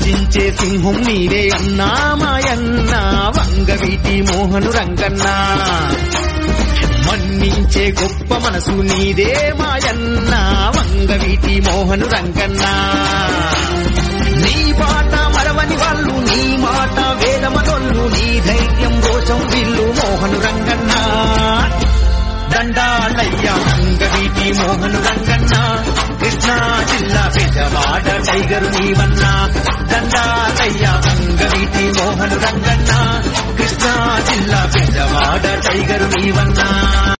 గర్జించే సింహం నీదే అన్నా మాయన్న వంగవీటి మోహను రంగన్నా మన్నించే గొప్ప మనసు నీదే మాయన్న వంగవీటి మోహను రంగన్నా నీ పాట మరవని వాళ్ళు నీ మాట వేదమనొల్లు నీ ధైర్యం దోషం విల్లు మోహను రంగన్న దండాలయ్య వంగవీటి మోహను రంగన్న కృష్ణా జిల్లా పెద్దవాడ టైగరు నీవన్నా దండాలయ్య వంగవీటి మోహను రంగన్న కృష్ణా జిల్లా పెద్దవాడ టైగరు నీవన్నా